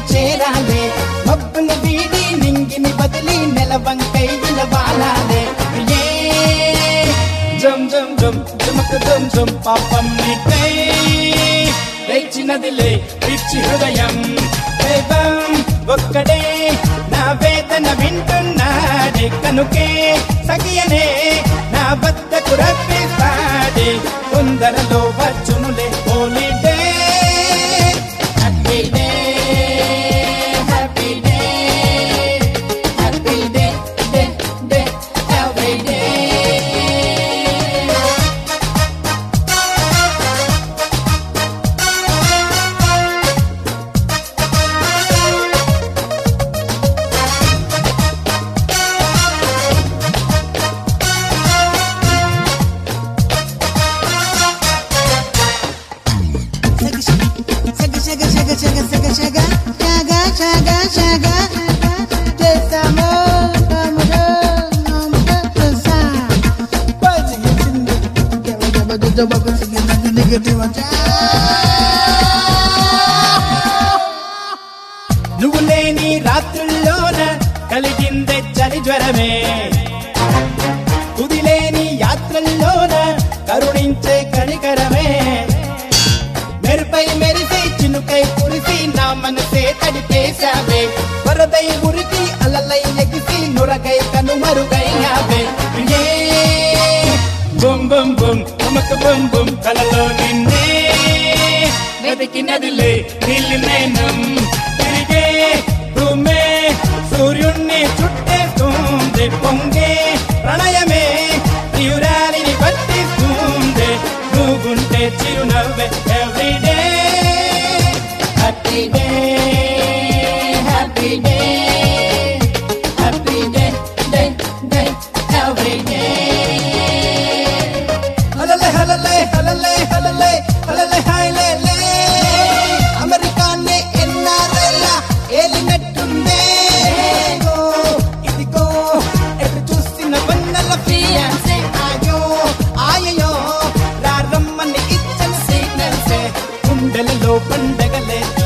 చేరాలే మబ్బుని వీడి నింగిని బదిలి నెలవంకై విలవాలాలే ఏ జం జం జం జమక జం జం పాపం నీకై లేచినదిలే పిచ్చి హృదయం దైవం ఒక్కడే నా వేదన వింటున్నాడే కనుకే సగియనే నా వద్దకు రప్పిస్తాడే తొందరలో వచ్చునులే holiday happy day happy day happy day day day happy day Shaga, shaga, shaga, shaga, shaga, shaga, shaga, shaga, shaga. Just a more, come on, come on, come on. నువ్వు లేని రాత్రుల్లోన కలిగిందే చలి జ్వరమే తుదిలేని యాత్రల్లోన కరుణించే కనికరమే మెరుపై మెరిసి చినుకై కురిసి నా మనసే తడిపేశావే వరదై ఉరికి అలలై ఎగిసి నురగై కనుమరుగైనావే ఏ బుమ్ బుమ్ బుమ్ అమక బుమ్ బుమ్ కలలో నిన్నే వెతికినదిలే నీలి నేనం తిరిగే భూమే సూర్యుణ్ణి చుట్టేస్తుంది పొంగే ప్రణయమే ప్రియురాలిని పట్టిస్తుంది నువ్వుంటే చిరునవ్వే everyday happy day happy day happy day day day every day హలలే హలలే హలలే హలలే హలలే హైలే అమెరికానే ఎన్నారేళ్ళ ఏలినట్టుందే ఇదిగో, ఇదిగో ఎటు చూసిన వన్నెల ఫియాన్సే ఆయో ఆయయో రారమ్మని ఇచ్చని సిగ్నల్సే గుండెలలో పండగలే